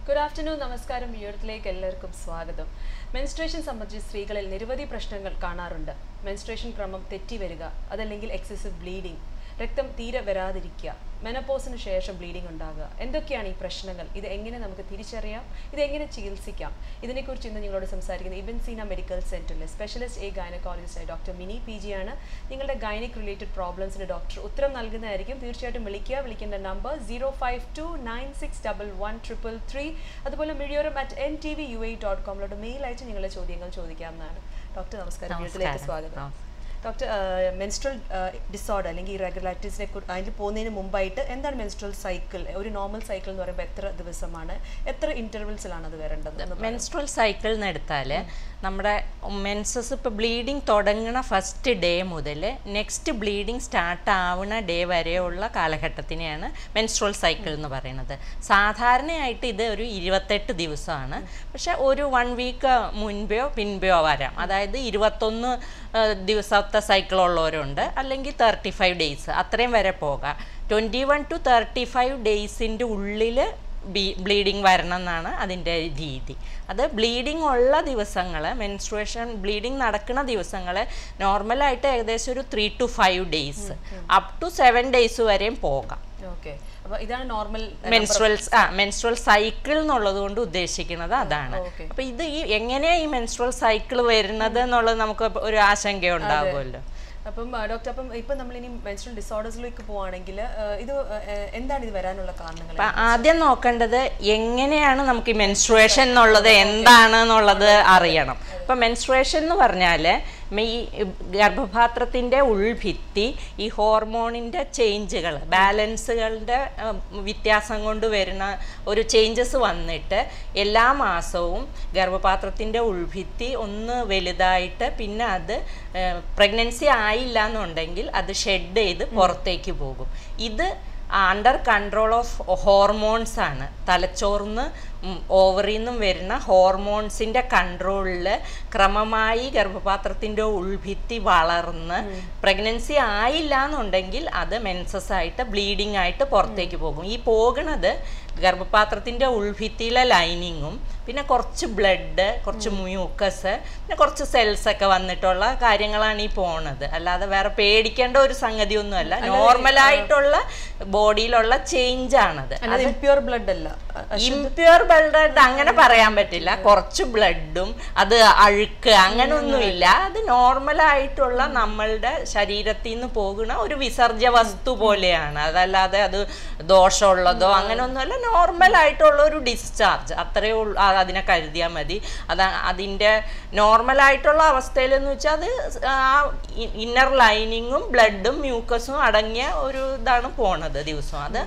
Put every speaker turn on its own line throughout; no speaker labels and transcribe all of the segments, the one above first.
Good afternoon നമസ്കാരം യൂത്തിലേക്ക് എല്ലാവർക്കും സ്വാഗതം മെൻസ്ട്രേഷൻ സംബന്ധിച്ച് സ്ത്രീകളിൽ നിരവധി പ്രശ്നങ്ങൾ കാണാറുണ്ട് മെൻസ്ട്രേഷൻ ക്രമം തെറ്റി വരിക അതല്ലെങ്കിൽ എക്സസീവ് ബ്ലീഡിംഗ് രക്തം തീരെ വരാതിരിക്കുക മെനപ്പോസിന് ശേഷം ബ്ലീഡിംഗ് ഉണ്ടാകുക എന്തൊക്കെയാണ് ഈ പ്രശ്നങ്ങൾ ഇത് എങ്ങനെ നമുക്ക് തിരിച്ചറിയാം ഇത് എങ്ങനെ ചികിത്സിക്കാം ഇതിനെക്കുറിച്ച് ഇന്ന് നിങ്ങളോട് സംസാരിക്കുന്നത് ഇബൻ സീന മെഡിക്കൽ സെന്ററിലെ സ്പെഷ്യലിസ്റ്റ് എ ഗൈനക്കോളജിസ്റ്റായ ഡോക്ടർ മിനി പി ജി ആണ് നിങ്ങളുടെ ഗൈനിക് റിലേറ്റഡ് പ്രോബ്ലംസിന് ഡോക്ടർ ഉത്തരം നൽകുന്നതായിരിക്കും തീർച്ചയായിട്ടും വിളിക്കുക വിളിക്കേണ്ട number zero five two nine six double one triple three അതുപോലെ Mizhiyoram at N T V U A dot കോമിലോട്ട് മെയിൽ അയച്ച് നിങ്ങളുടെ ചോദ്യങ്ങൾ ചോദിക്കാവുന്നതാണ് ഡോക്ടർ നമസ്കാരം വീട്ടിലേക്ക് സ്വാഗതം ഡോക്ടർ മെൻസ്ട്രൽ ഡിസോർഡർ അല്ലെങ്കിൽ ഇറഗുലാരിറ്റീസിനെ അതിൽ പോകുന്നതിന് മുമ്പായിട്ട് എന്താണ് മെൻസ്ട്രൽ സൈക്കിൾ ഒരു നോർമൽ സൈക്കിൾ എന്ന് പറയുമ്പോൾ എത്ര ദിവസമാണ് എത്ര ഇന്റർവെൽസിലാണ് അത് വരേണ്ടത് എന്ന്
മെൻസ്ട്രൽ സൈക്കിൾ എന്ന് എടുത്താൽ നമ്മുടെ മെൻസസ് ഇപ്പോൾ ബ്ലീഡിങ് തുടങ്ങുന്ന ഫസ്റ്റ് ഡേ മുതൽ നെക്സ്റ്റ് ബ്ലീഡിങ് സ്റ്റാർട്ട് ആവുന്ന ഡേ വരെയുള്ള കാലഘട്ടത്തിനെയാണ് മെൻസ്ട്രൽ സൈക്കിൾ എന്ന് പറയുന്നത് സാധാരണയായിട്ട് ഇത് ഒരു ഇരുപത്തെട്ട് ദിവസമാണ് പക്ഷെ ഒരു വൺ വീക്ക് മുൻപോ പിൻപോ വരാം അതായത് ഇരുപത്തൊന്ന് ദിവസത്തെ സൈക്കിൾ ഉള്ളവരുണ്ട് അല്ലെങ്കിൽ തേർട്ടി ഫൈവ് ഡേയ്സ് അത്രയും വരെ പോകാം twenty one two thirty five ഡേയ്സിൻ്റെ ഉള്ളിൽ ബി ബ്ലീഡിങ് വരണം എന്നാണ് അതിൻ്റെ രീതി അത് ബ്ലീഡിങ് ഉള്ള ദിവസങ്ങൾ മെൻസ്ട്രുവേഷൻ ബ്ലീഡിങ് നടക്കുന്ന ദിവസങ്ങൾ നോർമലായിട്ട് ഏകദേശം ഒരു three two five days up to seven days വരെയും പോകാം
ഓക്കെ അപ്പോൾ ഇതാണ് നോർമൽ
മെൻസ്ട്രൽ ആ മെൻസ്ട്രൽ സൈക്കിൾ എന്നുള്ളത് കൊണ്ട് ഉദ്ദേശിക്കുന്നത് അതാണ്
ഓക്കെ
അപ്പൊ ഇത് ഈ എങ്ങനെയാ ഈ മെൻസ്ട്രൽ സൈക്കിൾ വരുന്നത് എന്നുള്ളത് നമുക്ക് ഒരു ആശങ്ക ഉണ്ടാകുമല്ലോ
അപ്പം ഡോക്ടർ അപ്പം ഇപ്പം നമ്മൾ ഇനി മെൻസ്ട്രൽ ഡിസോർഡേഴ്സിലേക്ക് പോവാണെങ്കിൽ ഇത് ഏഹ്, എന്താണ് ഇത് വരാനുള്ള കാരണങ്ങൾ
അപ്പൊ ആദ്യം നോക്കേണ്ടത് എങ്ങനെയാണ് നമുക്ക് ഈ മെൻസ്ട്രുവേഷൻ എന്നുള്ളത് എന്താണ് എന്നുള്ളത് അറിയണം ഇപ്പൊ മെൻസ്ട്രുവേഷൻ എന്ന് പറഞ്ഞാൽ ഈ ഗർഭപാത്രത്തിൻ്റെ ഉൾഭിത്തി ഈ ഹോർമോണിൻ്റെ ചേഞ്ചുകൾ ബാലൻസുകളുടെ വ്യത്യാസം കൊണ്ട് വരുന്ന ഒരു ചേഞ്ചസ് വന്നിട്ട് എല്ലാ മാസവും ഗർഭപാത്രത്തിൻ്റെ ഉൾഭിത്തി ഒന്ന് വലുതായിട്ട് പിന്നെ അത് പ്രഗ്നൻസി ആയില്ല എന്നുണ്ടെങ്കിൽ അത് ഷെഡ് ചെയ്ത് പുറത്തേക്ക് പോകും ഇത് അണ്ടർ കൺട്രോൾ ഓഫ് ഹോർമോൺസ് ആണ് തലച്ചോറിന്ന് ഓവറിൽ നിന്നും വരുന്ന ഹോർമോൺസിൻ്റെ കൺട്രോളിൽ ക്രമമായി ഗർഭപാത്രത്തിൻ്റെ ഉൾഭിത്തി വളർന്ന് പ്രഗ്നൻസി ആയില്ല എന്നുണ്ടെങ്കിൽ അത് മെൻസസ് ആയിട്ട് ബ്ലീഡിംഗ് ആയിട്ട് പുറത്തേക്ക് പോകും ഈ പോകുന്നത് ഗർഭപാത്രത്തിൻ്റെ ഉൾഭിത്തിയിലെ ലൈനിങ്ങും പിന്നെ കുറച്ച് ബ്ലഡ് കുറച്ച് മ്യൂക്കസ് പിന്നെ കുറച്ച് സെൽസ് ഒക്കെ വന്നിട്ടുള്ള കാര്യങ്ങളാണ് ഈ പോണത് അല്ലാതെ വേറെ പേടിക്കേണ്ട ഒരു സംഗതിയൊന്നുമല്ല നോർമലായിട്ടുള്ള ബോഡിയിലുള്ള ചേഞ്ച് ആണത്
അല്ലാതെ ഇമ്പ്യൂർ ബ്ലഡ് അല്ല അ-
ഇംപ്യൂർ ബ്ലഡ് അങ്ങനെ പറയാൻ പറ്റില്ല കുറച്ച് ബ്ലഡും അത് അഴുക്ക് അങ്ങനൊന്നുമില്ല അത് നോർമലായിട്ടുള്ള നമ്മളുടെ ശരീരത്തിൽ നിന്ന് പോകുന്ന ഒരു വിസർജ്യ വസ്തു പോലെയാണ് അതല്ലാതെ അത് ദോഷമുള്ളതോ അങ്ങനെയൊന്നുമല്ല നോർമൽ ആയിട്ടുള്ള ഒരു ഡിസ്ചാർജ് അത്രയേ ഉള്ളൂ ആ, അതിനെ കരുതിയാൽ മതി അത് അതിൻ്റെ നോർമലായിട്ടുള്ള അവസ്ഥയിൽ എന്ന് വെച്ചാൽ അത് ആ ഇന്നർ ലൈനിങ്ങും ബ്ലഡും മ്യൂക്കസും അടങ്ങിയ ഒരു ഇതാണ് പോണത് ദിവസം അത്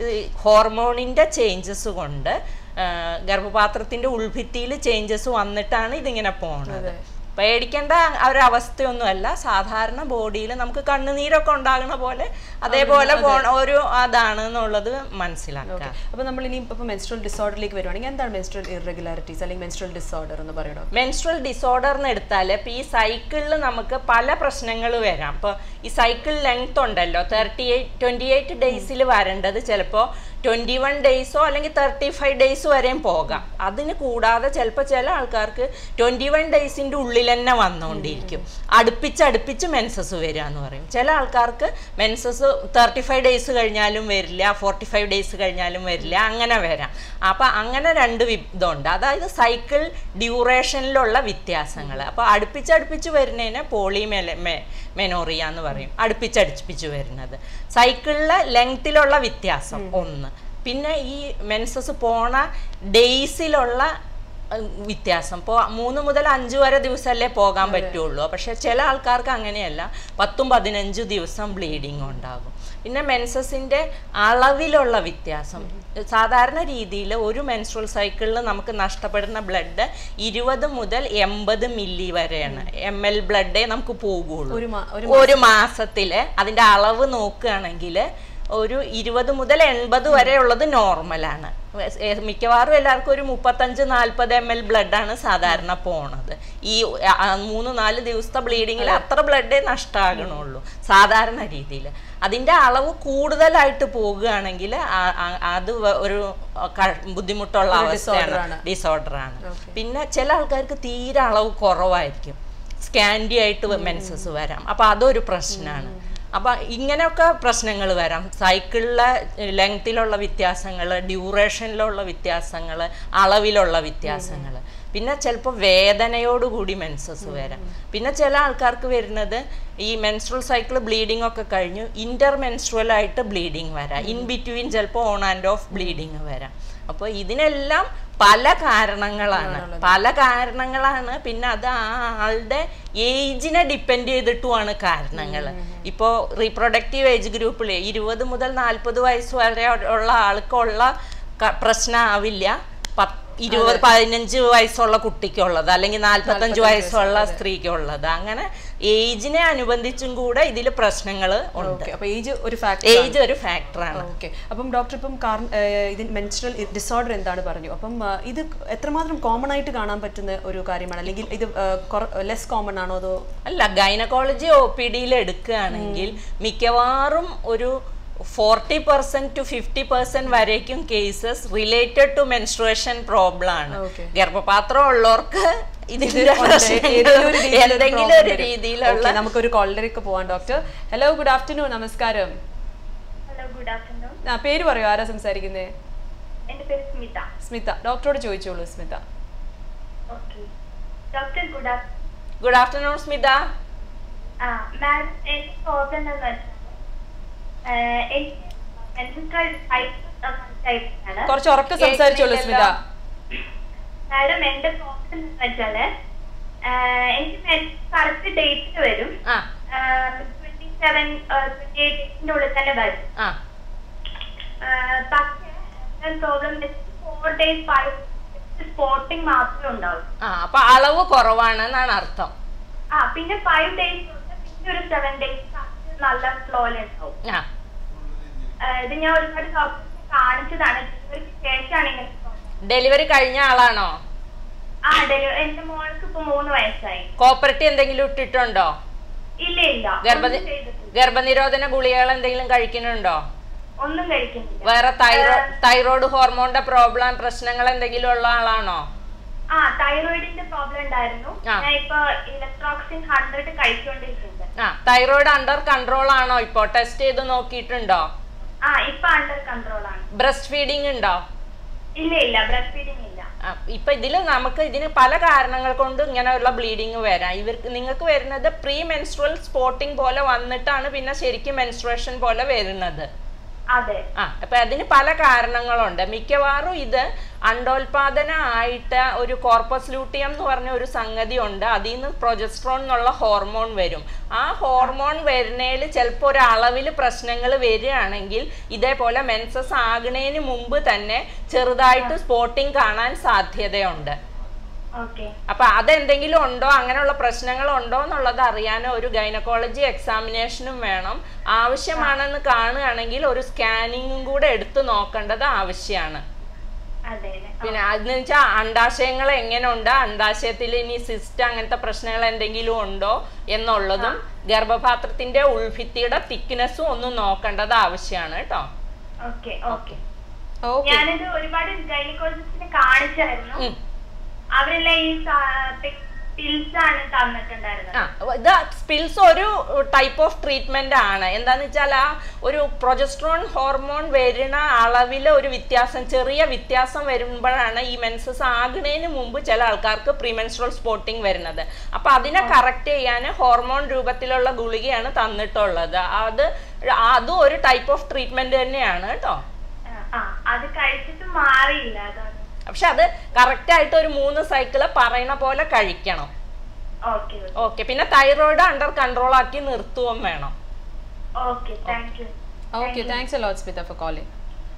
ഹോർമോണിൻ്റെ ചേഞ്ചസ് കൊണ്ട് ആ, ഗർഭപാത്രത്തിൻ്റെ ഉൾഭിത്തിയിൽ ചേഞ്ചസ് വന്നിട്ടാണ് ഇതിങ്ങനെ പോണത് പേടിക്കേണ്ട ഒരവസ്ഥയൊന്നുമല്ല സാധാരണ ബോഡിയിൽ നമുക്ക് കണ്ണുനീരൊക്കെ ഉണ്ടാകുന്ന പോലെ അതേപോലെ പോണ ഒരു അതാണ് എന്നുള്ളത് മനസ്സിലാക്കുക
അപ്പോൾ നമ്മൾ ഇനി ഇപ്പോൾ മെൻസ്ട്രൽ ഡിസോർഡറിലേക്ക് വരുവാണെങ്കിൽ എന്താണ് മെൻസ്ട്രൽ ഇറഗുലാരിറ്റീസ് അല്ലെങ്കിൽ മെൻസ്ട്രൽ ഡിസോർഡർ എന്ന് പറയണോ
മെൻസ്ട്രൽ ഡിസോർഡർ എന്ന് എടുത്താൽ ഇപ്പം ഈ സൈക്കിളിൽ നമുക്ക് പല പ്രശ്നങ്ങൾ വരാം ഇപ്പോൾ ഈ സൈക്കിൾ ലെങ്ത് ഉണ്ടല്ലോ തേർട്ടി എയ്റ്റ് ട്വൻറ്റി എയ്റ്റ് ഡേയ്സിൽ വരേണ്ടത് ചിലപ്പോൾ ട്വൻറ്റി വൺ ഡേയ്സോ അല്ലെങ്കിൽ തേർട്ടി ഫൈവ് ഡേയ്സ് വരെയും പോകാം അതിന് കൂടാതെ ചിലപ്പോൾ ചില ആൾക്കാർക്ക് ട്വൻറ്റി വൺ ഡേയ്സിൻ്റെ ഉള്ളിൽ തന്നെ വന്നുകൊണ്ടിരിക്കും അടുപ്പിച്ച് അടുപ്പിച്ച് മെൻസസ് വരിക എന്ന് പറയും ചില ആൾക്കാർക്ക് മെൻസസ് തേർട്ടി ഫൈവ് ഡേയ്സ് കഴിഞ്ഞാലും വരില്ല ഫോർട്ടി ഫൈവ് ഡേയ്സ് കഴിഞ്ഞാലും വരില്ല അങ്ങനെ വരാം അപ്പം അങ്ങനെ രണ്ട് വി- ഇതുണ്ട് അതായത് സൈക്കിൾ ഡ്യൂറേഷനിലുള്ള വ്യത്യാസങ്ങൾ അപ്പോൾ അടുപ്പിച്ചടുപ്പിച്ച് വരുന്നതിനെ പോളിമെല മെ മെനോറിയ എന്ന് പറയും അടുപ്പിച്ചടുപ്പിച്ച് വരുന്നത് സൈക്കിളിലെ ലെങ്ത്തിലുള്ള വ്യത്യാസം ഒന്ന് പിന്നെ ഈ മെൻസസ് പോണ ഡേയ്സിലുള്ള ഉം, വ്യത്യാസം ഇപ്പോൾ മൂന്ന് മുതൽ അഞ്ച് വരെ ദിവസമല്ലേ പോകാൻ പറ്റുള്ളൂ പക്ഷെ ചില ആൾക്കാർക്ക് അങ്ങനെയല്ല പത്തും പതിനഞ്ച് ദിവസം ബ്ലീഡിങ് ഉണ്ടാകും പിന്നെ മെൻസസിൻ്റെ അളവിലുള്ള വ്യത്യാസം സാധാരണ രീതിയിൽ ഒരു മെൻസ്ട്രൽ സൈക്കിളിൽ നമുക്ക് നഷ്ടപ്പെടുന്ന ബ്ലഡ് ഇരുപത് മുതൽ എൺപത് മില്ലി വരെയാണ് എം എൽ ബ്ലഡേ നമുക്ക് പോകുള്ളൂ
ഒരു മാ- ഒരു
ഒരു മാസത്തിൽ അതിൻ്റെ അളവ് നോക്കുകയാണെങ്കിൽ ഒരു ഇരുപത് മുതൽ എൺപത് വരെ ഉള്ളത് നോർമലാണ് ഏ- മിക്കവാറും എല്ലാവർക്കും ഒരു മുപ്പത്തഞ്ച് നാൽപ്പത് എം എൽ ബ്ലഡാണ് സാധാരണ പോണത് ഈ ആ, ആ, മൂന്ന് നാല് ദിവസത്തെ ബ്ലീഡിങ്ങിൽ അത്ര ബ്ലഡേ നഷ്ടമാകണുള്ളൂ സാധാരണ രീതിയിൽ അതിൻ്റെ അളവ് കൂടുതലായിട്ട് പോകുകയാണെങ്കിൽ അത് വ- ഒരു ക- ബുദ്ധിമുട്ടുള്ള
ഒരു
അവസ്ഥയാണ്
disorder ആണ്.
ഡിസോർഡർ ആണ്
Okay.
പിന്നെ ചില ആൾക്കാർക്ക് തീരെ അളവ് കുറവായിരിക്കും സ്കാൻഡി ആയിട്ട് മെൻസസ് വരാം അപ്പൊ അതൊരു പ്രശ്നമാണ് അപ്പൊ ഇങ്ങനെയൊക്കെ പ്രശ്നങ്ങൾ വരാം സൈക്കിളിലെ ലെങ്തിലുള്ള വ്യത്യാസങ്ങൾ ഡ്യൂറേഷനിലുള്ള വ്യത്യാസങ്ങൾ അളവിലുള്ള വ്യത്യാസങ്ങൾ പിന്നെ ചിലപ്പോൾ വേദനയോടുകൂടി മെൻസസ് വരാം പിന്നെ ചില ആൾക്കാർക്ക് വരുന്നത് ഈ മെൻസ്ട്രൽ സൈക്കിൾ ബ്ലീഡിംഗ് ഒക്കെ കഴിഞ്ഞു ഇന്റർ മെൻസ്ട്രൽ ആയിട്ട് ബ്ലീഡിങ് വരാം ഇൻ ബിറ്റ്വീൻ ചിലപ്പോൾ ഓൺ ആൻഡ് ഓഫ് ബ്ലീഡിങ് വരാം അപ്പോൾ ഇതിനെല്ലാം പല കാരണങ്ങളാണ് പല കാരണങ്ങളാണ് പിന്നെ അത് ആ ആളുടെ ഏജിനെ ഡിപ്പെൻഡ് ചെയ്തിട്ടുമാണ് കാരണങ്ങൾ ഇപ്പോൾ റീപ്രൊഡക്റ്റീവ് ഏജ് ഗ്രൂപ്പിൽ ഇരുപത് മുതൽ നാൽപ്പത് വയസ്സ് വരെ ഉള്ള ആൾക്കുള്ള ക- പ്രശ്നമാവില്ല പത്ത് ഇരുപത് പതിനഞ്ച് വയസ്സുള്ള കുട്ടിക്കുള്ളത് അല്ലെങ്കിൽ നാൽപ്പത്തഞ്ച് വയസ്സുള്ള സ്ത്രീക്കുള്ളത് അങ്ങനെ ഏജിനെ അനുബന്ധിച്ചും കൂടെ ഇതിൽ പ്രശ്നങ്ങൾ ഉണ്ട്
ഓക്കെ അപ്പൊ ഏജ് ഒരു ഫാക്ടർ
ഏജ് ഒരു ഫാക്ടറാണ്
ഓക്കെ അപ്പം ഡോക്ടർ ഇപ്പം കാർ- ഏഹ് ഇതിന് മെൻസ്ട്രൽ ഡിസോർഡർ എന്താണ് പറഞ്ഞു അപ്പം ആ, ഇത് എത്രമാത്രം കോമൺ ആയിട്ട് കാണാൻ പറ്റുന്ന ഒരു കാര്യമാണ് അല്ലെങ്കിൽ ഇത് ലെസ് കോമൺ ആണോ അതോ
അല്ല ഗൈനക്കോളജി ഒ പി ഡിയിൽ എടുക്കുകയാണെങ്കിൽ മിക്കവാറും ഒരു forty percent to fifty percent വരേക്കും cases related to menstruation problem ആണ്
Okay.
ഗർഭപാത്രം ഉള്ളവർക്ക് ഇതിന്റെ
ഏതെങ്കിലും ഒരു രീതിയിൽ ഒരു
എന്തെങ്കിലും
problem
ഒരു
വരും.
രീതിയിലുള്ള
Okay, നമുക്കൊരു കോളിലേക്ക് പോവാം ഡോക്ടർ ഹലോ ഗുഡ് ആഫ്റ്റർനൂൺ നമസ്കാരം
ഹലോ ഗുഡ് ആഫ്റ്റർനൂൺ
ആ പേര് പറയോ ആരാ സംസാരിക്കുന്നത്
എൻ്റെ പേര് സ്മിത
സ്മിത ഡോക്ടറോട് ചോദിച്ചോളൂ Smitha
okay doctor good afternoon
good afternoon Smitha
ആ മാം എനിക്ക് പ്രോബ്ലം എന്ന് വെച്ചാൽ എനിക്ക് മെൻസ്ട്രൽ ടൈപ്പാണ്
കുറച്ച് ഉറക്കെ സംസാരിച്ചോളൂ സ്മിത
മാഡം എൻ്റെ പ്രോബ്ലം എന്ന് വെച്ചാൽ എനിക്ക് കറക്റ്റ് ഡേറ്റിൽ വരും
ആ
ട്വന്റി സെവൻ ട്വന്റി എയ്റ്റിന്റെ ഉള്ളിൽ തന്നെ വരും
ആ
ആ, പക്ഷേ problem four days five spotting മാത്രമേ ഉണ്ടാവൂ
ആ അപ്പൊ അളവ് കുറവാണെന്നാണ് അർത്ഥം
ആ പിന്നെ ഫൈവ് ഡേയ്സ് ഉണ്ട് പിന്നെ ഒരു സെവൻ ഡേയ്സ് നല്ല ഫ്ലോയിലുണ്ടാവും
ആ
ഇത് ഞാൻ ഒരുപാട് ഡോക്ടറെ കാണിച്ചതാണ് ഡെലിവറിക്ക് ശേഷമാണ് ഇങ്ങനെ problem.
ഡെലിവറി കഴിഞ്ഞ ആളാണോ
ആ ഡെലിവറി എന്റെ മോൾക്ക് ഇപ്പൊ മൂന്ന് വയസ്സായി
കോപ്പറേറ്റ് എന്തെങ്കിലും ഇട്ടിട്ടുണ്ടോ
ഇല്ല ഇല്ല
ഗർഭനി
ഒന്നും ചെയ്തിട്ടില്ല.
ഗർഭനിരോധന ഗുളികകൾ എന്തെങ്കിലും കഴിക്കുന്നുണ്ടോ
ഒന്നും കഴിക്കുന്നില്ല
വേറെ തൈറോ തൈറോയ്ഡ് ഹോർമോണിന്റെ പ്രോബ്ലം പ്രശ്നങ്ങൾ എന്തെങ്കിലും ഉള്ള ആളാണോ
ആ തൈറോയിഡിന്റെ പ്രോബ്ലം ഉണ്ടായിരുന്നു
ആ.
ഞാൻ ഇപ്പൊ ഇലക്ട്രോക്സിൻ ഹൺഡ്രഡ് കഴിച്ചുകൊണ്ടിരിക്കുന്നുണ്ട്
ആ തൈറോയ്ഡ് അണ്ടർ കൺട്രോൾ ആണോ ഇപ്പോ ടെസ്റ്റ് ചെയ്ത് നോക്കിയിട്ടുണ്ടോ
ആ ഇപ്പൊ അണ്ടർ കൺട്രോൾ ആണ്
ബ്രസ്റ്റ് ഫീഡിംഗ് ഉണ്ടോ
ഇല്ല ഇല്ല ബ്രസ്റ്റ് ഫീഡിങ് ഇല്ല
ആ, ഇപ്പൊ ഇതില് നമുക്ക് ഇതിന് പല കാരണങ്ങൾ കൊണ്ട് ഇങ്ങനെയുള്ള ബ്ലീഡിങ് വരാം ഇവർക്ക് നിങ്ങൾക്ക് വരുന്നത് പ്രീ മെൻസ്ട്രൽ സ്പോട്ടിംഗ് പോലെ വന്നിട്ടാണ് പിന്നെ ശരിക്കും മെൻസ്ട്രേഷൻ പോലെ വരുന്നത്
അതെ
ആ അപ്പൊ അതിന് പല കാരണങ്ങളുണ്ട് മിക്കവാറും ഇത് അണ്ടോൽപാദന ആയിട്ട് ഒരു കോർപ്പസ് ലൂട്ടിയം എന്ന് പറഞ്ഞ ഒരു സംഗതി ഉണ്ട് അതിൽ നിന്ന് പ്രൊജസ്ട്രോൺ എന്നുള്ള ഹോർമോൺ വരും ആ ഹോർമോൺ വരുന്നതിൽ ചിലപ്പോൾ ഒരു അളവിൽ പ്രശ്നങ്ങൾ വരികയാണെങ്കിൽ ഇതേപോലെ മെൻസസ് ആകുന്നതിന് മുമ്പ് തന്നെ ചെറുതായിട്ട് സ്പോട്ടിങ് കാണാൻ സാധ്യതയുണ്ട്
ഓക്കെ
അപ്പൊ അതെന്തെങ്കിലും ഉണ്ടോ അങ്ങനെയുള്ള പ്രശ്നങ്ങൾ ഉണ്ടോ എന്നുള്ളത് അറിയാൻ ഒരു ഗൈനക്കോളജി എക്സാമിനേഷനും വേണം ആവശ്യമാണെന്ന് കാണുകയാണെങ്കിൽ ഒരു സ്കാനിങ്ങും കൂടെ എടുത്തു നോക്കേണ്ടത് ആവശ്യമാണ്
അതെ അതെ
പിന്നെ അതെന്ന് വെച്ചാൽ അണ്ടാശയങ്ങൾ എങ്ങനെ ഉണ്ട് അണ്ടാശയത്തിൽ ഇനി സിസ്റ്റ് അങ്ങനത്തെ പ്രശ്നങ്ങൾ എന്തെങ്കിലും ഉണ്ടോ എന്നുള്ളതും ഗർഭപാത്രത്തിന്റെ ഉൾഭിത്തിയുടെ തിക്നെസ്സും ഒന്ന് നോക്കേണ്ടത് ആവശ്യമാണ് കേട്ടോ
ഓക്കെ ഓക്കെ
ഓക്കെ
ഞാനിത് ഒരുപാട് ഗൈനക്കോളജിസ്റ്റിനെ കാണിച്ചായിരുന്നു
ഉം.
അവരെല്ലാം ഈ പിൽസ് ആണ് തന്നിട്ടുണ്ടായിരുന്നത്
ആ ഇത് സ്പിൽസ് ഒരു ടൈപ്പ് ഓഫ് ട്രീറ്റ്മെന്റ് ആണ് എന്താന്ന് വെച്ചാൽ ആ ഒരു പ്രൊജസ്ട്രോൺ ഹോർമോൺ വരുന്ന അളവിൽ ഒരു വ്യത്യാസം ചെറിയ വ്യത്യാസം വരുമ്പോഴാണ് ഈ മെൻസസ് ആകുന്നതിന് മുമ്പ് ചില ആൾക്കാർക്ക് പ്രീമെൻസ്ട്രൽ സ്പോട്ടിങ് വരുന്നത് അപ്പൊ അതിനെ കറക്റ്റ് ചെയ്യാൻ ഹോർമോൺ രൂപത്തിലുള്ള ഗുളികയാണ് തന്നിട്ടുള്ളത് അത് അതും ഒരു ടൈപ്പ് ഓഫ് ട്രീറ്റ്മെന്റ് തന്നെയാണ് കേട്ടോ
ആ, ആ അത് കഴിച്ചിട്ട് മാറിയില്ല അതാണ്
പക്ഷെ അത് കറക്റ്റ് ആയിട്ട് ഒരു മൂന്ന് സൈക്കിള് പറയണ പോലെ കഴിക്കണം
ഓക്കെ
ഓക്കെ പിന്നെ തൈറോയിഡ് അണ്ടർ കൺട്രോൾ ആക്കി നിർത്തുകയും വേണം
okay thank you
okay thanks a lot Smitha for calling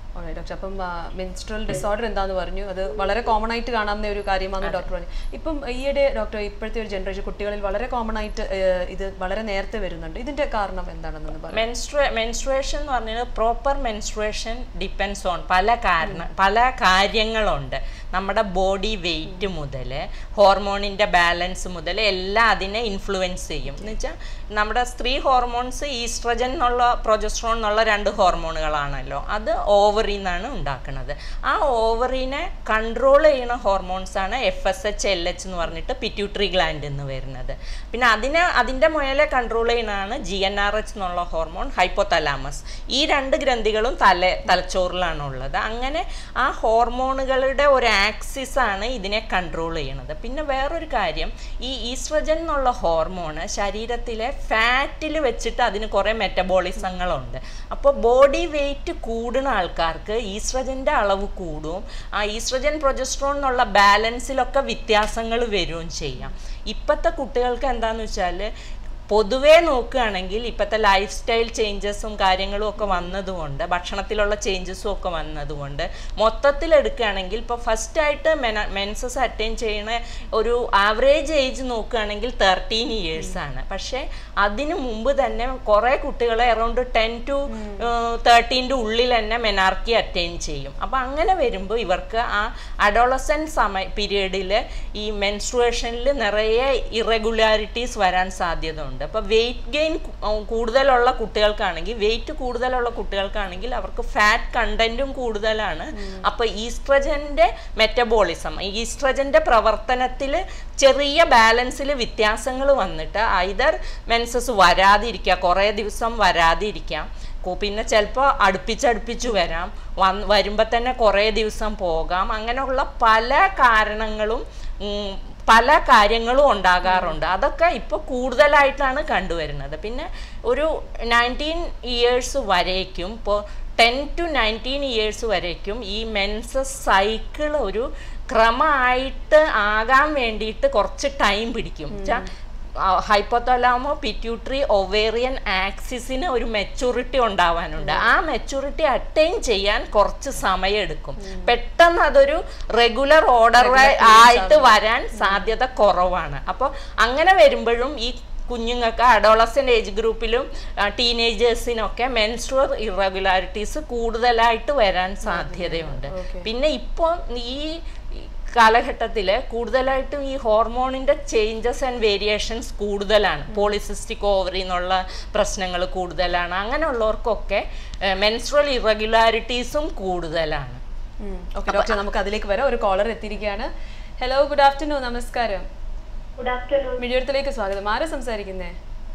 doctor അപ്പം മെൻസ്ട്രൽ ഡിസോർഡർ എന്താന്ന് പറഞ്ഞു അത് വളരെ കോമൺ ആയിട്ട് കാണാവുന്ന ഒരു കാര്യമാണ് ഡോക്ടർ പറഞ്ഞു ഇപ്പം ഈയിടെ ഡോക്ടർ ഇപ്പോഴത്തെ ഒരു ജനറേഷൻ കുട്ടികളിൽ വളരെ കോമൺ ആയിട്ട് ഏഹ്, ഇത് വളരെ നേരത്തെ വരുന്നുണ്ട് ഇതിന്റെ കാരണം എന്താണെന്ന് പറയാം
മെൻസ്ട്രേ മെൻസ്ട്രുവേഷൻ എന്ന് പറഞ്ഞാൽ പ്രോപ്പർ മെൻസ്ട്രുവേഷൻ ഡിപ്പെൻസ് ഓൺ പല കാരണം പല കാര്യങ്ങളുണ്ട് നമ്മുടെ ബോഡി വെയിറ്റ് മുതൽ ഹോർമോണിൻ്റെ ബാലൻസ് മുതൽ എല്ലാം അതിനെ ഇൻഫ്ലുവൻസ് ചെയ്യും എന്ന് വെച്ചാൽ നമ്മുടെ സ്ത്രീ ഹോർമോൺസ് ഈസ്ട്രജൻ എന്നുള്ള പ്രൊജസ്ട്രോൺ എന്നുള്ള രണ്ട് ഹോർമോണുകളാണല്ലോ അത് ഓവറിൽ നിന്നാണ് ഉണ്ടാക്കുന്നത് ആ ഓവറിനെ കൺട്രോൾ ചെയ്യുന്ന ഹോർമോൺസ് ആണ് F S H L H എന്ന് പറഞ്ഞിട്ട് പിറ്റ്യൂട്ടറി ഗ്ലാൻഡ് എന്ന് വരുന്നത് പിന്നെ അതിനെ അതിൻ്റെ മുയലെ കൺട്രോൾ ചെയ്യുന്നതാണ് ജി എൻ ആർ എച്ച് എന്നുള്ള ഹോർമോൺ ഹൈപ്പോതലാമസ് ഈ രണ്ട് ഗ്രന്ഥികളും തല തലച്ചോറിലാണ് ഉള്ളത് അങ്ങനെ ആ ഹോർമോണുകളുടെ ഒരു ആക്സിസ് ആണ് ഇതിനെ കൺട്രോൾ ചെയ്യുന്നത് പിന്നെ വേറൊരു കാര്യം ഈ ഈസ്ട്രജൻ എന്നുള്ള ഹോർമോണ് ശരീരത്തിലെ ഫാറ്റിൽ വെച്ചിട്ട് അതിന് കുറേ മെറ്റബോളിസങ്ങളുണ്ട് അപ്പോൾ ബോഡി വെയിറ്റ് കൂടുന്ന ആൾക്കാർക്ക് ഈസ്ട്രജൻ്റെ അളവ് കൂടും ആ ഈസ്ട്രജൻ പ്രൊജസ്ട്രോൺ എന്നുള്ള ബാലൻസിലൊക്കെ വ്യത്യാസങ്ങൾ വരികയും ചെയ്യാം ഇപ്പോഴത്തെ കുട്ടികൾക്ക് എന്താണെന്ന് വെച്ചാൽ പൊതുവേ നോക്കുകയാണെങ്കിൽ ഇപ്പോഴത്തെ ലൈഫ് സ്റ്റൈൽ ചേഞ്ചസും കാര്യങ്ങളും ഒക്കെ വന്നതുകൊണ്ട് ഭക്ഷണത്തിലുള്ള ചേഞ്ചസും ഒക്കെ വന്നതുകൊണ്ട് മൊത്തത്തിൽ എടുക്കുകയാണെങ്കിൽ ഇപ്പോൾ ഫസ്റ്റായിട്ട് മെന മെൻസസ് അറ്റൈൻ ചെയ്യുന്ന ഒരു ആവറേജ് ഏജ് നോക്കുകയാണെങ്കിൽ തേർട്ടീൻ ഇയേഴ്സ് ആണ് പക്ഷേ അതിനു മുമ്പ് തന്നെ കുറേ കുട്ടികളെ അറൗണ്ട് ടെൻ ടു തേർട്ടീൻ്റെ ഉള്ളിൽ തന്നെ മെനാർക്കി അറ്റൈൻ ചെയ്യും അപ്പോൾ അങ്ങനെ വരുമ്പോൾ ഇവർക്ക് ആ അഡോളസൻ സമയ പീരീഡിൽ ഈ മെൻസ്ട്രുവേഷനിൽ നിറയെ ഇറഗുലാരിറ്റീസ് വരാൻ സാധ്യത ഉണ്ട് അപ്പോൾ വെയിറ്റ് ഗെയിൻ കൂടുതലുള്ള കുട്ടികൾക്കാണെങ്കിൽ വെയിറ്റ് കൂടുതലുള്ള കുട്ടികൾക്കാണെങ്കിൽ അവർക്ക് ഫാറ്റ് കണ്ടന്റും കൂടുതലാണ് അപ്പോൾ ഈസ്ട്രജൻ്റെ മെറ്റബോളിസം ഈസ്ട്രജൻ്റെ പ്രവർത്തനത്തിൽ ചെറിയ ബാലൻസിൽ വ്യത്യാസങ്ങൾ വന്നിട്ട് ഐദർ മെൻസസ് വരാതിരിക്കുക കുറേ ദിവസം വരാതിരിക്കാം കു- പിന്നെ ചിലപ്പോൾ അടുപ്പിച്ചടുപ്പിച്ച് വരാം വന്ന് വരുമ്പോൾ തന്നെ കുറേ ദിവസം പോകാം അങ്ങനെയുള്ള പല കാരണങ്ങളും ഉം, പല കാര്യങ്ങളും ഉണ്ടാകാറുണ്ട് അതൊക്കെ ഇപ്പോൾ കൂടുതലായിട്ടാണ് കണ്ടുവരുന്നത് പിന്നെ ഒരു നയൻറ്റീൻ ഇയേഴ്സ് വരേക്കും ഇപ്പോൾ ടെൻ ടു നയൻറ്റീൻ ഇയേഴ്സ് വരേക്കും ഈ മെൻസസ് സൈക്കിൾ ഒരു ക്രമമായിട്ട് ആകാൻ വേണ്ടിയിട്ട് കുറച്ച് ടൈം പിടിക്കും വെച്ചാൽ ഹൈപ്പോത്തലാമോ പിറ്റ്യൂട്ടറി ഒവേറിയൻ ആക്സിസിന് ഒരു മെച്ചൂറിറ്റി ഉണ്ടാവാനുണ്ട് ആ മെച്ചൂറിറ്റി അറ്റൈൻ ചെയ്യാൻ കുറച്ച് സമയമെടുക്കും പെട്ടെന്ന് അതൊരു റെഗുലർ ഓർഡർ ആയിട്ട് വരാൻ സാധ്യത കുറവാണ് അപ്പോൾ അങ്ങനെ വരുമ്പോഴും ഈ കുഞ്ഞുങ്ങൾക്ക് അഡോളസൻ്റ് ഏജ് ഗ്രൂപ്പിലും ടീനേജേഴ്സിനൊക്കെ മെൻസ്ട്രുവൽ ഇറഗുലാരിറ്റീസ് കൂടുതലായിട്ട് വരാൻ സാധ്യതയുണ്ട്
Okay.
പിന്നെ ഇപ്പോൾ ഈ കാലഘട്ടത്തിൽ കൂടുതലായിട്ടും ഈ ഹോർമോണിൻ്റെ ചേഞ്ചസ് ആൻഡ് വേരിയേഷൻസ് കൂടുതലാണ് പോളിസിസ്റ്റിക് ഓവറി എന്നുള്ള പ്രശ്നങ്ങൾ കൂടുതലാണ് അങ്ങനെയുള്ളവർക്കൊക്കെ മെൻസ്ട്രൽ ഇറഗുലാരിറ്റീസും കൂടുതലാണ്
ഓക്കെ ഡോക്ടർ നമുക്ക് അതിലേക്ക് വരാം ഒരു കോളർ എത്തിയിരിക്കുകയാണ് ഹലോ ഗുഡ് ആഫ്റ്റർനൂൺ നമസ്കാരം
ഗുഡ് ആഫ്റ്റർനൂൺ
മിഴിയടത്തിലേക്ക് സ്വാഗതം ആരാ സംസാരിക്കുന്നേ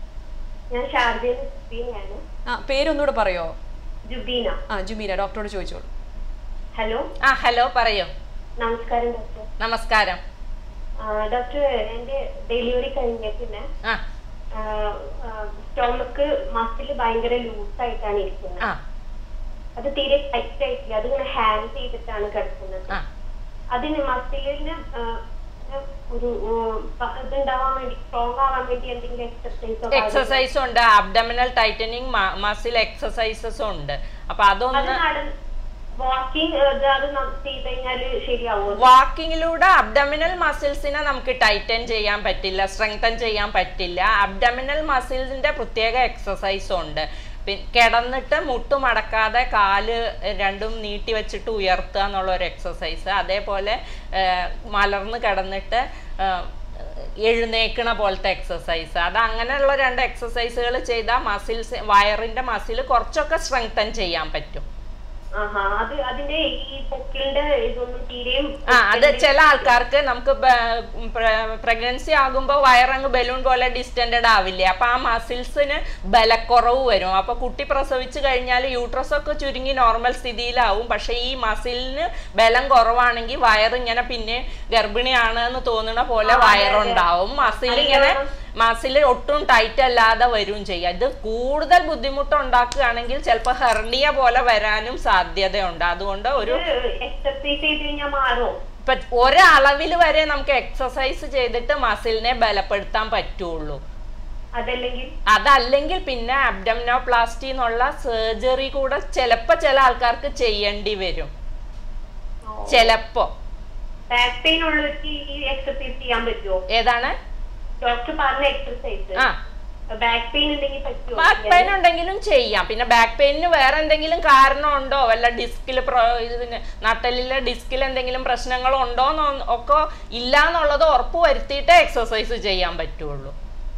ഞാൻ ഷാർജയിൽ ജുബീനയാണ്
ആ പേരൊന്നുകൂടെ പറയോ
ജുബീന
ആ ജുമീന ഡോക്ടറോട് ചോദിച്ചോളൂ
ഹലോ
ആ ഹലോ പറയൂ
നമസ്കാരം ഡോക്ടർ
നമസ്കാരം
ആ, ഡോക്ടർ എന്റെ ഡെലിവറി കഴിഞ്ഞ പിന്നെ
ആ
സ്റ്റൊമക്ക് മസിൽ ഭയങ്കര ലൂസ് ആയിട്ടാണ് ഇരിക്കുന്നത്
ആ
അത് തീരെ ടൈറ്റ് ആയിട്ടില്ല അതിങ്ങനെ ഹാൻഡ് ചെയ്തിട്ടാണ് കിടക്കുന്നത്
ആ
അതിന് മസിലിന് ഒരു ഉം, പ- ഇതുണ്ടാവാൻ വേണ്ടി സ്ട്രോങ് ആവാൻ വേണ്ടി എന്തെങ്കിലും എക്സർസൈസോ
എക്സസൈസ് ഉണ്ട് അബ്ഡമിനൽ ടൈറ്റനിങ് മസിൽ എക്സസൈസസും ഉണ്ട് അപ്പൊ
അത്
അതൊന്ന്
നട വാക്കിംഗ് അത് ന- ചെയ്ത് കഴിഞ്ഞാല് ശരിയാവും
വാക്കിങ്ങിലൂടെ അബ്ഡമിനൽ മസിൽസിനെ നമുക്ക് ടൈറ്റൻ ചെയ്യാൻ പറ്റില്ല സ്ട്രെങ്തൻ ചെയ്യാൻ പറ്റില്ല അബ്ഡമിനൽ മസിൽസിന്റെ പ്രത്യേക എക്സസൈസും ഉണ്ട് പി- കിടന്നിട്ട് മുട്ടുമടക്കാതെ കാല് രണ്ടും നീട്ടി വെച്ചിട്ട് ഉയർത്തുക എന്നുള്ള ഒരു എക്സസൈസ് അതേപോലെ ഏർ, മലർന്ന് കിടന്നിട്ട് ഏർ, എഴുന്നേക്കണ പോലത്തെ എക്സസൈസ് അത് അങ്ങനെയുള്ള രണ്ട് എക്സസൈസുകൾ ചെയ്താൽ മസിൽസ് വയറിന്റെ മസിൽ കുറച്ചൊക്കെ സ്ട്രെങ്തൻ ചെയ്യാൻ പറ്റും
ആഹാ അത് അതിന്റെ ഈ പൊക്കിളിന്റെ ഇതൊന്നും തീരെയും
ആ അത് ചില ആൾക്കാർക്ക് നമുക്ക് പ്രഗ്നൻസി ആകുമ്പോൾ വയറങ്ങ് ബലൂൺ പോലെ ഡിസ്റ്റൻഡ് ആവില്ലേ അപ്പൊ ആ മസിൽസിന് ബലക്കുറവ് വരും അപ്പൊ കുട്ടി പ്രസവിച്ചു കഴിഞ്ഞാൽ യൂട്രസ് ഒക്കെ ചുരുങ്ങി നോർമൽ സ്ഥിതിയിലാവും പക്ഷെ ഈ മസിലിന് ബലം കുറവാണെങ്കിൽ വയറിങ്ങനെ പിന്നെ ഗർഭിണിയാണ് എന്ന് തോന്നുന്ന പോലെ വയറുണ്ടാവും മസിൽ ഇങ്ങനെ മസിൽ ഒട്ടും ടൈറ്റ് അല്ലാതെ വരും ചെയ്യാം ഇത് കൂടുതൽ ബുദ്ധിമുട്ട് ഉണ്ടാക്കുകയാണെങ്കിൽ ചിലപ്പോൾ ഹെർണിയ പോലെ വരാനും സാധ്യതയുണ്ട് അതുകൊണ്ട് ഒരു
എക്സർസൈസ് ചെയ്ത് കഴിഞ്ഞാൽ മാറും
ഇപ്പൊ ഒരളവിൽ വരെ നമുക്ക് എക്സസൈസ് ചെയ്തിട്ട് മസിലിനെ ബലപ്പെടുത്താൻ പറ്റുള്ളൂ
അതല്ലെങ്കിൽ
അതല്ലെങ്കിൽ പിന്നെ അബ്ഡമിനോപ്ലാസ്റ്റി എന്നുള്ള സർജറി കൂടെ ചിലപ്പോ ചില ആൾക്കാർക്ക് ചെയ്യേണ്ടി വരും ചിലപ്പോ
ബാക്ക് പെയിൻ ഉള്ളവർക്ക് ഈ എക്സസൈസ് ചെയ്യാൻ പറ്റുമോ
ഏതാണ്
ഡോക്ടർ പറഞ്ഞ എക്സസൈസ്
ആ
ബാക്ക് പെയിൻ ഉണ്ടെങ്കിൽ പറ്റുമോ
ബാക്ക് പെയിൻ ഉണ്ടെങ്കിലും ചെയ്യാം പിന്നെ ബാക്ക് പെയിനിന് വേറെ എന്തെങ്കിലും കാരണമുണ്ടോ വല്ല ഡിസ്കിൽ ഇതിന് നട്ടലിലെ ഡിസ്കിൽ എന്തെങ്കിലും പ്രശ്നങ്ങളുണ്ടോ എന്നോ ഒക്കെ ഇല്ല എന്നുള്ളത് ഉറപ്പ് വരുത്തിയിട്ടേ എക്സസൈസ് ചെയ്യാൻ പറ്റുള്ളൂ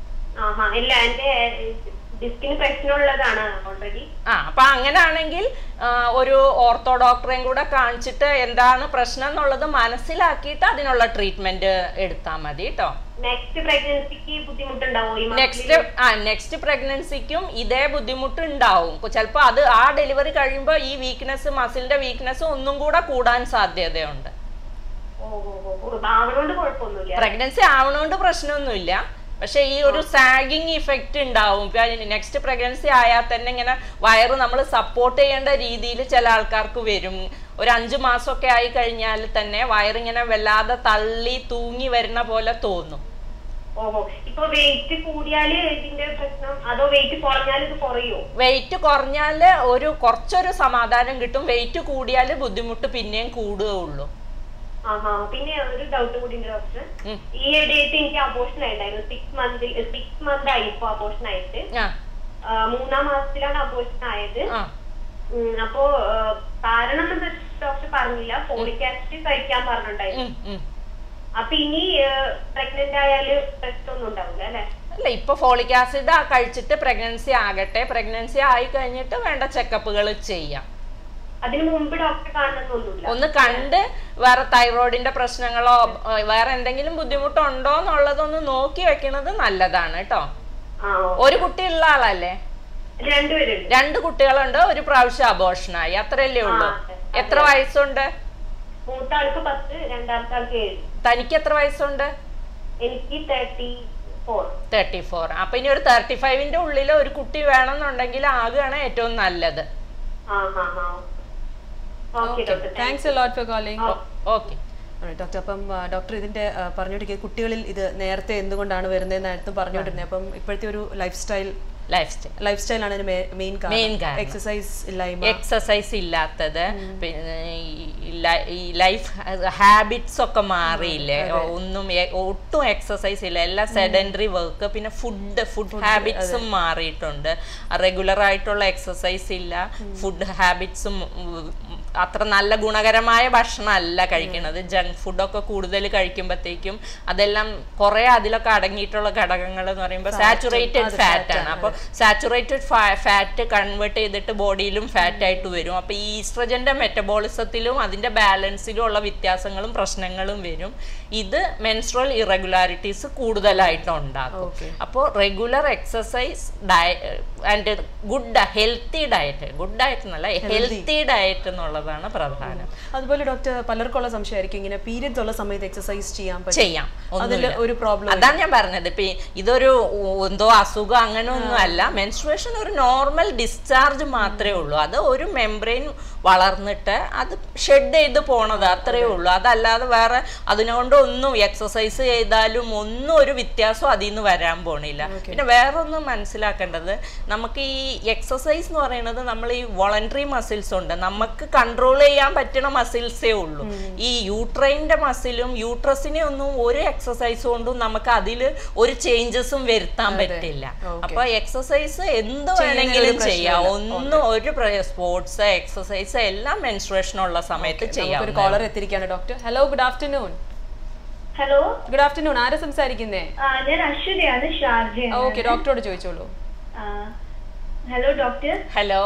ആഹാ ഇല്ല എന്റെ ഡിസ്കിന് പ്രശ്നമുള്ളതാണ് ഓൾറെഡി
ആ അപ്പൊ അങ്ങനെയാണെങ്കിൽ ആ, ഒരു ഓർത്തോ ഡോക്ടറെയും കൂടെ കാണിച്ചിട്ട് എന്താണ് പ്രശ്നം എന്നുള്ളത് മനസ്സിലാക്കിയിട്ട് അതിനുള്ള ട്രീറ്റ്മെന്റ് എടുത്താൽ മതി കേട്ടോ
നെക്സ്റ്റ് പ്രഗ്നൻസിക്ക് ബുദ്ധിമുട്ടുണ്ടാവോ ഈ
നെക്സ്റ്റ് ആ നെക്സ്റ്റ് പ്രഗ്നൻസിക്കും ഇതേ ബുദ്ധിമുട്ട് ഉണ്ടാവും ചിലപ്പോൾ അത് ആ ഡെലിവറി കഴിയുമ്പോൾ ഈ വീക്ക്നെസ് മസിലിന്റെ വീക്ക്നെസ് ഒന്നും കൂടെ കൂടാൻ സാധ്യതയുണ്ട്
ഓ ഓ ഓ, ഓ ആവണോണ്ട് കുഴപ്പമൊന്നുമില്ല
പ്രഗ്നൻസി ആവണോണ്ട് പ്രശ്നമൊന്നുമില്ല പക്ഷെ ഈ ഒരു സാഗിങ് ഇഫക്റ്റ് ഉണ്ടാവും നെക്സ്റ്റ് പ്രഗ്നൻസി ആയാൽ തന്നെ ഇങ്ങനെ വയറ് നമ്മൾ സപ്പോർട്ട് ചെയ്യേണ്ട രീതിയിൽ ചില ആൾക്കാർക്ക് വരും ഒരു അഞ്ചു മാസമൊക്കെ ആയി കഴിഞ്ഞാൽ തന്നെ വയറിങ്ങനെ വല്ലാതെ തള്ളി തൂങ്ങി വരുന്ന പോലെ തോന്നും
ഓഹോ ഇപ്പൊ വെയിറ്റ് കൂടിയാല് ഇതിന്റെ പ്രശ്നം അതോ വെയിറ്റ് കുറഞ്ഞാൽ ഇത് കുറയോ
വെയിറ്റ് കുറഞ്ഞാൽ ഒരു കുറച്ചൊരു സമാധാനം കിട്ടും വെയിറ്റ് കൂടിയാൽ ബുദ്ധിമുട്ട് പിന്നെയും കൂടുകയുള്ളൂ
ആഹാ പിന്നെ ഒരു ഡൗട്ട് കൂടി ഉണ്ട് ഡോക്ടർ
ഉം.
ഈ ഇടയായിട്ട് എനിക്ക് അബോഷൻ ആയിട്ടായിരുന്നു സിക്സ് മന്ത് സിക്സ് മന്ത് ആയി ഇപ്പൊ അബോഷൻ ആയിട്ട്
ആ
ആ, മൂന്നാം മാസത്തിലാണ് അബോഷൻ ആയത്
ആ
ഉം, അപ്പോ ആ, കാരണം ഡോക്ടർ പറഞ്ഞില്ല ഫോളിക് ആസിഡ് കഴിക്കാൻ പറഞ്ഞിട്ടുണ്ടായിരുന്നു
ഉം, ഉം.
അപ്പൊ ഇനി പ്രഗ്നന്റ് ആയാല് പ്രശ്നമൊന്നും ഉണ്ടാവില്ല അല്ലെ
അല്ല ഇപ്പൊ ഫോളിക് ആസിഡ് കഴിച്ചിട്ട് പ്രഗ്നൻസി ആകട്ടെ പ്രഗ്നൻസി ആയി കഴിഞ്ഞിട്ട് വേണ്ട ചെക്കപ്പുകൾ ചെയ്യാം
അതിന് മുമ്പ് ഡോക്ടറെ കാണണമെന്നൊന്നുമില്ല
ഒന്ന് കണ്ട് വേറെ തൈറോയിഡിന്റെ പ്രശ്നങ്ങളോ ഏർ വേറെ എന്തെങ്കിലും ബുദ്ധിമുട്ടുണ്ടോ എന്നുള്ളതൊന്ന് നോക്കി വെക്കുന്നത് നല്ലതാണ് കേട്ടോ
ആ ഓ.
ഒരു കുട്ടിയുള്ള ആളല്ലേ
രണ്ടുപേരുണ്ട്
രണ്ട് കുട്ടികളുണ്ട് ഒരു പ്രാവശ്യം അബോഷനായി അത്രയല്ലേ ഉള്ളൂ
ആ, അതെ.
എത്ര വയസ്സുണ്ട്
മൂത്ത ആൾക്ക് പത്ത് രണ്ടാമത്തെ ആൾക്ക് ഏഴ്
തനിക്ക് എത്ര വയസ്സുണ്ട്
എനിക്ക് തേർട്ടി ഫോർ
തേർട്ടി ഫോർ അപ്പൊ ഇനി ഒരു തേർട്ടി ഫൈവിന്റെ ഉള്ളിൽ ഒരു കുട്ടി വേണമെന്നുണ്ടെങ്കിൽ ആകുകയാണ് ഏറ്റവും നല്ലത്
ആ ഹാ ഹാ okay doctor
thanks a lot for calling
okay
doctor അപ്പം ഡോക്ടർ ഇതിന്റെ ആ, പറഞ്ഞുകൊണ്ടിരിക്കുന്നത് കുട്ടികളിൽ ഇത് നേരത്തെ എന്തുകൊണ്ടാണ് വരുന്നതെന്നായിരുന്നു പറഞ്ഞുകൊണ്ടിരുന്നത് അപ്പം ഇപ്പോഴത്തെ ഒരു ലൈഫ് സ്റ്റൈൽ
ലൈഫ് സ്റ്റൈൽ
ലൈഫ് സ്റ്റൈലാണ് അതിന് മെയിൻ
Main കാരണം.
എക്സസൈസ് ഇല്ലായ്മ
എക്സസൈസ് ഇല്ലാത്തത് പിന്നെ ഈ ലൈഫ് ഹാബിറ്റ്സ് ഒക്കെ മാറിയില്ലേ ഒന്നും എ- ഒട്ടും എക്സസൈസ് ഇല്ല എല്ലാം സെഡൻഡറി വർക്ക് പിന്നെ ഫുഡ് ഫുഡ് ഹാബിറ്റ്സും മാറിയിട്ടുണ്ട് റെഗുലർ ആയിട്ടുള്ള എക്സസൈസ് ഇല്ല ഫുഡ് ഹാബിറ്റ്സും അത്ര നല്ല ഗുണകരമായ ഭക്ഷണമല്ല കഴിക്കുന്നത് ജങ്ക് ഫുഡൊക്കെ കൂടുതൽ കഴിക്കുമ്പോഴത്തേക്കും അതെല്ലാം കുറെ അതിലൊക്കെ അടങ്ങിയിട്ടുള്ള ഘടകങ്ങൾ എന്ന് പറയുമ്പോൾ സാച്ചുറേറ്റഡ് ഫാറ്റ് ആണ് അപ്പോൾ സാച്ചുറേറ്റഡ് ഫാറ്റ് കൺവേർട്ട് ചെയ്തിട്ട് ബോഡിയിലും ഫാറ്റ് ആയിട്ട് വരും അപ്പോൾ ഈ ഈസ്ട്രജന്റെ മെറ്റബോളിസത്തിലും അതിന്റെ ബാലൻസിലും ഉള്ള വ്യത്യാസങ്ങളും പ്രശ്നങ്ങളും വരും ഇത് മെൻസ്ട്രൽ ഇറഗുലാരിറ്റീസ് കൂടുതലായിട്ട് ഉണ്ടാക്കും
Okay.
അപ്പോൾ regular exercise and good healthy diet good diet എന്നല്ല ഹെൽത്തി ഡയറ്റ് എന്നുള്ളതാണ് പ്രധാനം
അതുപോലെ ഡോക്ടർ പലർക്കുള്ള സംശയമായിരിക്കും ഇങ്ങനെ പീരിയഡ്സ് ഉള്ള സമയത്ത് എക്സസൈസ് ചെയ്യാൻ പറ്റും
ചെയ്യാം
അതിൽ
ഒന്നുമില്ല.
ഒരു പ്രോബ്ലം
അതാണ് ഞാൻ പറഞ്ഞത് ഇപ്പൊ ഈ- ഇതൊരു ഉ- എന്തോ അസുഖം അങ്ങനെ ഒന്നും അല്ല മെൻസ്ട്രുവേഷൻ ഒരു നോർമൽ ഡിസ്ചാർജ് മാത്രമേ ഉള്ളൂ അത് ഒരു മെംബ്രെയിൻ വളർന്നിട്ട് അത് ഷെഡ് ചെയ്ത് പോണത് അത്രയേ ഉള്ളൂ അതല്ലാതെ വേറെ അതിനുകൊണ്ട് ഒന്നും എക്സസൈസ് ചെയ്താലും ഒന്നും ഒരു വ്യത്യാസം അതിൽ നിന്ന് വരാൻ പോണില്ല പിന്നെ വേറെ ഒന്നും മനസ്സിലാക്കേണ്ടത് നമുക്ക് ഈ എക്സസൈസ് എന്ന് പറയുന്നത് നമ്മൾ ഈ വോളണ്ടറി മസിൽസ് ഉണ്ട് നമുക്ക് കൺട്രോൾ ചെയ്യാൻ പറ്റുന്ന മസിൽസേ ഉള്ളൂ ഈ യൂട്രൈൻ്റെ മസിലും യൂട്രസിനെ ഒന്നും ഒരു എക്സസൈസ് കൊണ്ടും നമുക്ക് അതിൽ ഒരു ചേഞ്ചസും വരുത്താൻ പറ്റില്ല
Okay.
അപ്പൊ എക്സസൈസ് എന്ത്
ചെയ്യുന്നതിന്
വേണമെങ്കിലും
ഒരു
ചെയ്യാം
പ്രശ്നമില്ല.
ഒന്നും ഒരു സ്പോർട്സ് എക്സസൈസ് എല്ലാം മെൻസ്ട്രേഷൻ ഉള്ള സമയത്ത് ചെയ്യാം
ഒരു കോളർ എത്തിയിരിക്കുകയാണ് doctor hello good afternoon
hello
good afternoon ആരാ സംസാരിക്കുന്നേ
ഞാൻ അശ്വതിയാണ് ഷാർജ
ഓക്കെ ഡോക്ടറോട് ചോദിച്ചോളൂ
ഹലോ ഡോക്ടർ
ഹലോ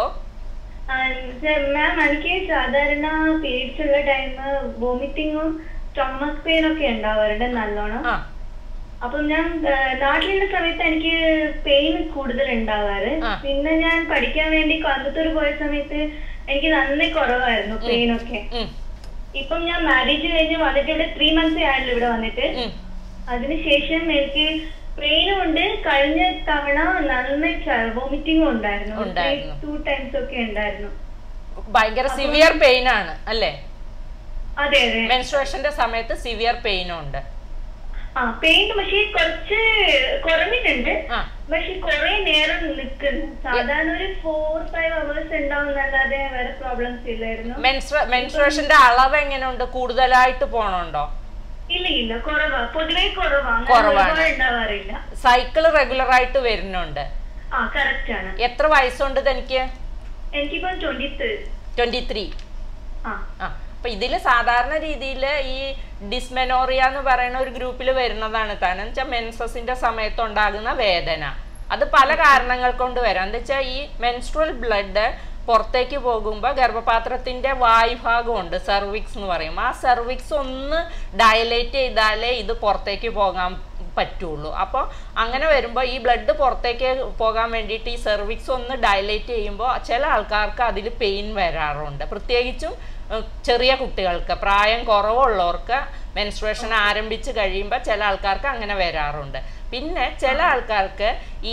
മാം എനിക്ക് സാധാരണ പീരീഡ്സ് ഉള്ള ടൈം വോമിറ്റിങ്ങും സ്റ്റൊമക് പെയിൻ ഒക്കെ ഉണ്ടാവാറുണ്ട് നല്ലോണം
ആ
അപ്പം ഞാൻ ആ, നാട്ടിലുള്ള സമയത്ത് എനിക്ക് പെയിൻ കൂടുതൽ ഉണ്ടാവാറ്
ആ.
പിന്നെ ഞാൻ പഠിക്കാൻ വേണ്ടി കോയമ്പത്തൂർ പോയ സമയത്ത് എനിക്ക് നന്നായി കുറവായിരുന്നു പെയിൻ ഒക്കെ
ഉം,
ഇപ്പം ഞാൻ മാരേജ് കഴിഞ്ഞ് വന്നിട്ട് ഇവിടെ ത്രീ മന്ത്സ് ആയല്ലോ ഇവിടെ വന്നിട്ട്
ഉം.
അതിനുശേഷം എനിക്ക് പെയിനും ഉണ്ട് കഴിഞ്ഞ തവണ നന്നായി വോമിറ്റിംഗും ഉണ്ടായിരുന്നു
ഉണ്ടായിരുന്നു.
ടു ടൈംസ് ഒക്കെ ഉണ്ടായിരുന്നു
ഭയങ്കര സിവിയർ പെയിൻ ആണ് അല്ലേ
അതെ അതെ
മെൻസ്ട്രേഷന്റെ സമയത്ത് സിവിയർ പെയിനും ഉണ്ട്
ആ പെയിൻ പക്ഷേ കുറച്ച് കുറഞ്ഞിട്ടുണ്ട്
ആ
പക്ഷെ കുറെ നേരം നിൽക്കുന്നു സാധാരണ ഒരു ഫോർ ഫൈവ് അവേഴ്സ് ഉണ്ടാവുന്നല്ലാതെ വേറെ പ്രോബ്ലംസ് ഇല്ലായിരുന്നു
മെൻസ്ട്ര മെൻസ്ട്രേഷന്റെ അളവ് എങ്ങനെയുണ്ട് കൂടുതലായിട്ട് പോണുണ്ടോ
ഇല്ല ഇല്ല കുറവാ പൊതുവേ കുറവാ അങ്ങനെ
കുറവാണ്.
ഒരുപാട് ഉണ്ടാവാറില്ല
സൈക്കിൾ റെഗുലർ ആയിട്ട് വരുന്നുണ്ട്
ആ കറക്റ്റ് ആണ്
എത്ര വയസ്സുണ്ട് തനിക്ക്
എനിക്കിപ്പം ട്വന്റി ത്രീ
ട്വന്റി ത്രീ
ആ
ആ അപ്പൊ ഇതിൽ സാധാരണ രീതിയിൽ ഈ ഡിസ്മെനോറിയ എന്ന് പറയുന്ന ഒരു ഗ്രൂപ്പിൽ വരുന്നതാണ് താൻ എന്ന് വെച്ചാൽ മെൻസസിന്റെ സമയത്ത് ഉണ്ടാകുന്ന വേദന അത് പല കാരണങ്ങൾ കൊണ്ട് വരാം എന്താ വെച്ചാൽ ഈ മെൻസ്ട്രൽ ബ്ലഡ് പുറത്തേക്ക് പോകുമ്പോൾ ഗർഭപാത്രത്തിന്റെ വായുഭാഗമുണ്ട് സെർവിക്സ് എന്ന് പറയും ആ സെർവിക്സ് ഒന്ന് ഡയലേറ്റ് ചെയ്താലേ ഇത് പുറത്തേക്ക് പോകാൻ പറ്റുള്ളൂ അപ്പോൾ അങ്ങനെ വരുമ്പോൾ ഈ ബ്ലഡ് പുറത്തേക്ക് പോകാൻ വേണ്ടിയിട്ട് ഈ സെർവിക്സ് ഒന്ന് ഡയലേറ്റ് ചെയ്യുമ്പോൾ ചില ആൾക്കാർക്ക് അതിൽ പെയിൻ വരാറുണ്ട് പ്രത്യേകിച്ചും ഏഹ്, ചെറിയ കുട്ടികൾക്ക് പ്രായം കുറവുള്ളവർക്ക് മെൻസ്ട്രേഷൻ ആരംഭിച്ച് കഴിയുമ്പോൾ ചില ആൾക്കാർക്ക് അങ്ങനെ വരാറുണ്ട് പിന്നെ ചില ആൾക്കാർക്ക് ഈ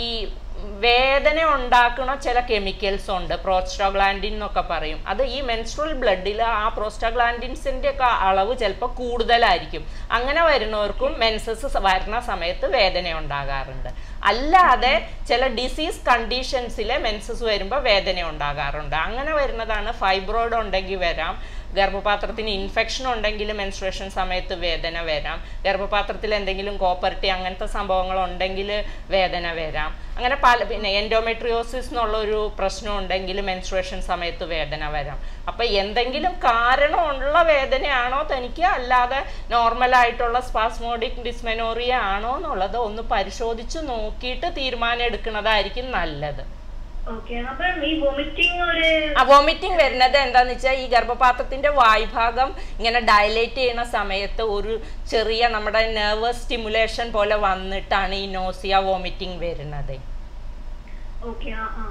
വേദന ഉണ്ടാക്കുന്ന ചില കെമിക്കൽസ് ഉണ്ട് പ്രോസ്റ്റോഗ്ലാൻഡിൻ എന്നൊക്കെ പറയും അത് ഈ മെൻസ്ട്രൽ ബ്ലഡിൽ ആ പ്രോസ്റ്റോഗ്ലാൻഡിൻസിന്റെ ഒക്കെ അളവ് ചിലപ്പോൾ കൂടുതലായിരിക്കും അങ്ങനെ വരുന്നവർക്കും മെൻസസ് വരുന്ന സമയത്ത് വേദന ഉണ്ടാകാറുണ്ട് അല്ലാതെ ചില ഡിസീസ് കണ്ടീഷൻസിലെ മെൻസസ് വരുമ്പോൾ വേദന ഉണ്ടാകാറുണ്ട് അങ്ങനെ വരുന്നതാണ് ഫൈബ്രോയിഡ് ഉണ്ടെങ്കിൽ വരാം ഗർഭപാത്രത്തിന് ഇൻഫെക്ഷൻ ഉണ്ടെങ്കിൽ മെൻസ്ട്രേഷൻ സമയത്ത് വേദന വരാം ഗർഭപാത്രത്തിൽ എന്തെങ്കിലും കോപ്പർട്ടി അങ്ങനത്തെ സംഭവങ്ങൾ ഉണ്ടെങ്കിൽ വേദന വരാം അങ്ങനെ പല പിന്നെ എൻഡോമെട്രിയോസിസ് എന്നുള്ള ഒരു പ്രശ്നം ഉണ്ടെങ്കിൽ മെൻസ്ട്രേഷൻ സമയത്ത് വേദന വരാം അപ്പൊ എന്തെങ്കിലും കാരണമുള്ള വേദനയാണോ തനിക്ക് അല്ലാതെ നോർമൽ ആയിട്ടുള്ള സ്പാസ്മോഡിക് ഡിസ്മെനോറിയ ആണോ എന്നുള്ളത് ഒന്ന് പരിശോധിച്ച് നോക്കിയിട്ട് തീരുമാനം എടുക്കുന്നതായിരിക്കും നല്ലത്
ഓക്കെ അപ്പം ഈ വൊമിറ്റിംഗ് ഒരു
ആ വോമിറ്റിംഗ് വരുന്നത് എന്താന്ന് വെച്ചാൽ ഈ ഗർഭപാത്രത്തിന്റെ വായുഭാഗം ഇങ്ങനെ ഡയലേറ്റ് ചെയ്യുന്ന സമയത്ത് ഒരു ചെറിയ നമ്മുടെ നെർവസ് സ്റ്റിമുലേഷൻ പോലെ വന്നിട്ടാണ് ഈ നോസിയ വോമിറ്റിംഗ് വരുന്നത്
ഓക്കെ ആ ആ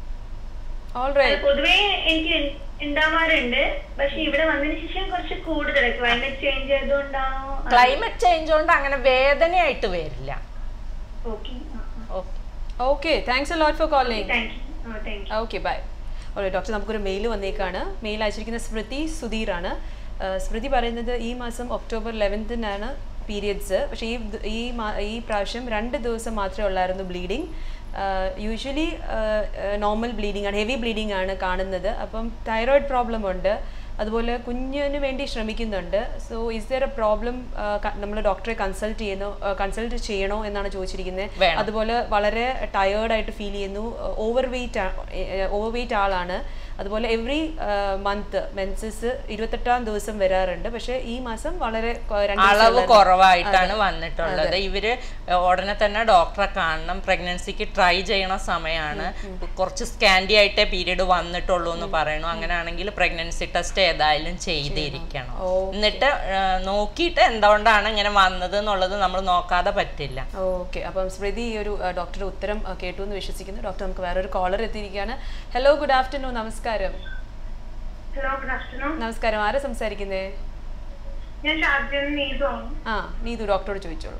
ഓൾ
അത്
റൈറ്റ്
പൊതുവേ എനിക്ക് ഉണ്ടാവാറുണ്ട് പക്ഷെ ഇവിടെ വന്നതിന് ശേഷം കുറച്ച് കൂടുതൽ ക്ലൈമറ്റ് ചേഞ്ച് ചെയ്തുകൊണ്ടാണോ
ക്ലൈമറ്റ് ചേഞ്ച് കൊണ്ട് അങ്ങനെ വേദനയായിട്ട് വരില്ല
okay
okay
okay thanks a lot for calling
thank you ആ thank you
okay bye okay doctor നമുക്കൊരു മെയിൽ വന്നേക്കാണ് മെയിൽ അയച്ചിരിക്കുന്ന സ്മൃതി സുധീറാണ് ആ, സ്മൃതി പറയുന്നത് ഈ മാസം ഒക്ടോബർ ലെവൻത്തിനാണ് പീരിയഡ്സ് പക്ഷേ ഈ ദ്- ഈ മാ- ഈ പ്രാവശ്യം രണ്ട് ദിവസം മാത്രമേ ഉള്ളായിരുന്നു ബ്ലീഡിങ് യൂഷ്വലി നോർമൽ ബ്ലീഡിംഗ് ആണ് ഹെവി ബ്ലീഡിംഗ് ആണ് കാണുന്നത് അപ്പം തൈറോയിഡ് പ്രോബ്ലം ഉണ്ട് അതുപോലെ കുഞ്ഞിന് വേണ്ടി ശ്രമിക്കുന്നുണ്ട് so is there a problem നമ്മൾ ഡോക്ടറെ കൺസൾട്ട് ചെയ്യുന്നു കൺസൾട്ട് ചെയ്യണോ എന്നാണ് ചോദിച്ചിരിക്കുന്നത്
വേണം.
അതുപോലെ വളരെ ടയേർഡായിട്ട് ഫീൽ ചെയ്യുന്നു ഓവർ വെയിറ്റ് ഓവർ വെയിറ്റ് ആളാണ് അതുപോലെ എവറി മന്ത് മെൻസസ് ഇരുപത്തെട്ടാം ദിവസം വരാറുണ്ട് പക്ഷേ ഈ മാസം വളരെ കൊ- രണ്ട് ദിവസം
അളവ്
ഉള്ളായിരുന്നു.
കുറവായിട്ടാണ്
അതെ.
വന്നിട്ടുള്ളത് ഇവര് ഉടനെ തന്നെ ഡോക്ടറെ കാണണം പ്രഗ്നൻസിക്ക് ട്രൈ ചെയ്യണ സമയമാണ് കുറച്ച് സ്കാൻഡി ആയിട്ടേ പീരീഡ് വന്നിട്ടുള്ളൂ എന്ന് പറയണു അങ്ങനെയാണെങ്കിൽ പ്രഗ്നൻസി ടെസ്റ്റ് ഏതായാലും ചെയ്തിരിക്കണം
Okay.
എന്നിട്ട് ആ, നോക്കിയിട്ട് എന്തുകൊണ്ടാണ് ഇങ്ങനെ വന്നത് എന്നുള്ളത് നമ്മൾ നോക്കാതെ പറ്റില്ല
ഓക്കെ അപ്പം സ്മൃതി ഈ ഒരു ഡോക്ടറുടെ ഉത്തരം ആ, കേട്ടു എന്ന് വിശ്വസിക്കുന്നു ഡോക്ടർ നമുക്ക് വേറൊരു കോളർ എത്തിയിരിക്കുകയാണ് ഹലോ ഗുഡ് ആഫ്റ്റർനൂൺ നമസ്കാരം
ഹലോ ഗുഡ് ആഫ്റ്റർനൂൺ
നമസ്കാരം ആരാ സംസാരിക്കുന്നേ
ഞാൻ ഷാർജൻ നീതു ആണ്
ആ നീതു ഡോക്ടറോട് ചോദിച്ചോളൂ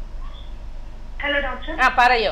ഹലോ ഡോക്ടർ
ആ പറയോ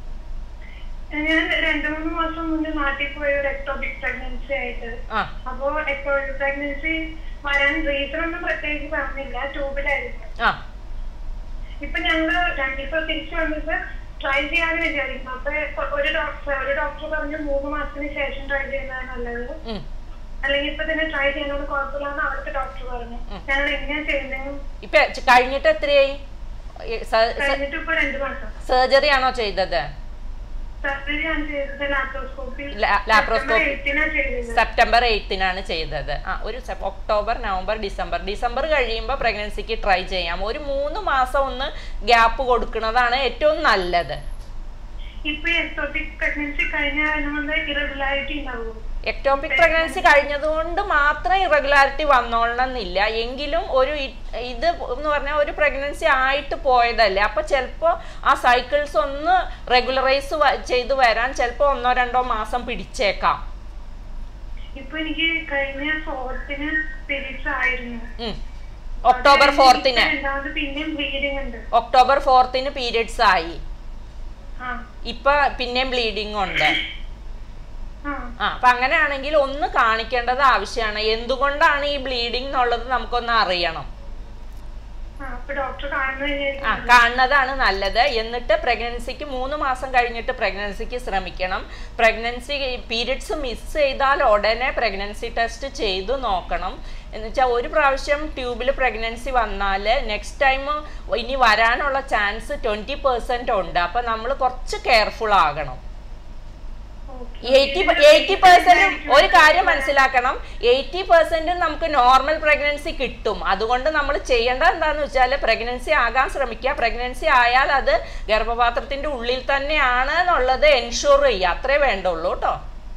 ഞാൻ രണ്ടു മൂന്ന് മാസം മുന്നേ നാട്ടിൽ പോയ ഒരു എക്ടോപിക് പ്രഗ്നൻസി ആയിട്ട്
ആ
അപ്പോ എക്ടോപിക് പ്രഗ്നൻസി വരാൻ റീസൺ ഒന്നും പ്രത്യേകിച്ച് പറഞ്ഞില്ല ട്യൂബിലായിരുന്നു
ആ
ഇപ്പൊ ഞങ്ങള് രണ്ടിപ്പോ തിരിച്ചു വന്നിട്ട് ട്രൈ ചെയ്യാന്ന് വിചാരിക്കുന്നു അപ്പൊ ഒരു ഡോക്ടർ ഒരു ഡോക്ടർ പറഞ്ഞു മൂന്ന് മാസത്തിന് ശേഷം ട്രൈ ചെയ്യുന്നതാണ് നല്ലത്
ഉം.
അല്ലെങ്കിൽ ഇപ്പൊ തന്നെ ട്രൈ ചെയ്യുന്നത് കുഴപ്പമില്ലാന്ന് അവിടുത്തെ ഡോക്ടർ പറഞ്ഞു ഞങ്ങൾ എങ്ങനെയാ ചെയ്യുന്നത്
ഇപ്പൊ ച- കഴിഞ്ഞിട്ട് എത്രയായി
കഴിഞ്ഞിട്ട് ഇപ്പൊ രണ്ടു മാസം
സർജറി ആണോ ചെയ്തത്
സർജറി ആണ് ചെയ്തത് ലാപ്രോസ്കോപ്പി
ലാ- laparoscopy.
എയ്റ്റിനാ ചെയ്തത്
സെപ്റ്റംബർ എയ്ത്തിനാണ് ചെയ്തത് ആ ഒരു Sep- October November December December കഴിയുമ്പോൾ പ്രഗ്നൻസിക്ക് ട്രൈ ചെയ്യാം ഒരു മൂന്ന് മാസം ഒന്ന് ഗ്യാപ്പ് കൊടുക്കുന്നതാണ് ഏറ്റവും നല്ലത്
ഇപ്പൊ എക്ടോപിക് പ്രഗ്നൻസി കഴിഞ്ഞാൽ കൊണ്ട് ഇറഗുലാരിറ്റി ഉണ്ടാവും
എക്ടോപിക് പ്രഗ്നൻസി കഴിഞ്ഞതുകൊണ്ട് മാത്രം ഇറഗുലാരിറ്റി വന്നോളണമെന്നില്ല എങ്കിലും ഒരു ഇ- ഇത് എന്ന് പറഞ്ഞാൽ ഒരു പ്രഗ്നൻസി ആയിട്ട് പോയതല്ലേ അപ്പൊ ചിലപ്പോൾ ആ സൈക്കിൾസ് ഒന്ന് റെഗുലറൈസ് ചെയ്തു വരാൻ ചിലപ്പോൾ ഒന്നോ രണ്ടോ മാസം പിടിച്ചേക്കാം
ഇപ്പൊ എനിക്ക് കഴിഞ്ഞ ഫോർത്തിന് പീരീഡ്സ് ആയിരുന്നു
ഉം. ഒക്ടോബർ ഫോർത്തിന്
രണ്ടാമത് പിന്നെയും ബ്ലീഡിങ് ഉണ്ട്
ഒക്ടോബർ ഫോർത്തിന് പീരിയഡ്സ് ആയി
ആ
ഇപ്പൊ പിന്നെയും ബ്ലീഡിങ് ഉണ്ട്
ആ
ആ അപ്പൊ അങ്ങനെയാണെങ്കിൽ ഒന്ന് കാണിക്കേണ്ടത് ആവശ്യമാണ് എന്തുകൊണ്ടാണ് ഈ ബ്ലീഡിംഗ് എന്നുള്ളത് നമുക്കൊന്ന് അറിയണം
ആ ആ, അപ്പൊ ഡോക്ടർ കാണുന്നത്
ആ കാണുന്നതാണ് നല്ലത് എന്നിട്ട് പ്രഗ്നൻസിക്ക് മൂന്ന് മാസം കഴിഞ്ഞിട്ട് പ്രഗ്നൻസിക്ക് ശ്രമിക്കണം പ്രഗ്നൻസി പീരിയഡ്സ് മിസ് ചെയ്താൽ ഉടനെ പ്രഗ്നൻസി ടെസ്റ്റ് ചെയ്തു നോക്കണം എന്ന് വെച്ചാൽ ഒരു പ്രാവശ്യം ട്യൂബിൽ പ്രഗ്നൻസി വന്നാൽ നെക്സ്റ്റ് ടൈം ഇനി വരാനുള്ള ചാൻസ് ട്വൻറ്റി പെർസെൻറ്റ് ഉണ്ട് അപ്പം നമ്മൾ കുറച്ച് കെയർഫുൾ ആകണം എയ്റ്റി എയ്റ്റി പെർസെന്റും ഒരു കാര്യം മനസ്സിലാക്കണം എയ്റ്റി പെർസെന്റും നമുക്ക് നോർമൽ പ്രഗ്നൻസി കിട്ടും അതുകൊണ്ട് നമ്മൾ ചെയ്യേണ്ടത് എന്താന്ന് വെച്ചാൽ പ്രഗ്നൻസി ആകാൻ ശ്രമിക്കുക പ്രഗ്നൻസി ആയാൽ അത് ഗർഭപാത്രത്തിന്റെ ഉള്ളിൽ തന്നെയാണ് എന്നുള്ളത് എൻഷുർ ചെയ്യുക അത്രേ വേണ്ടുള്ളൂ കേട്ടോ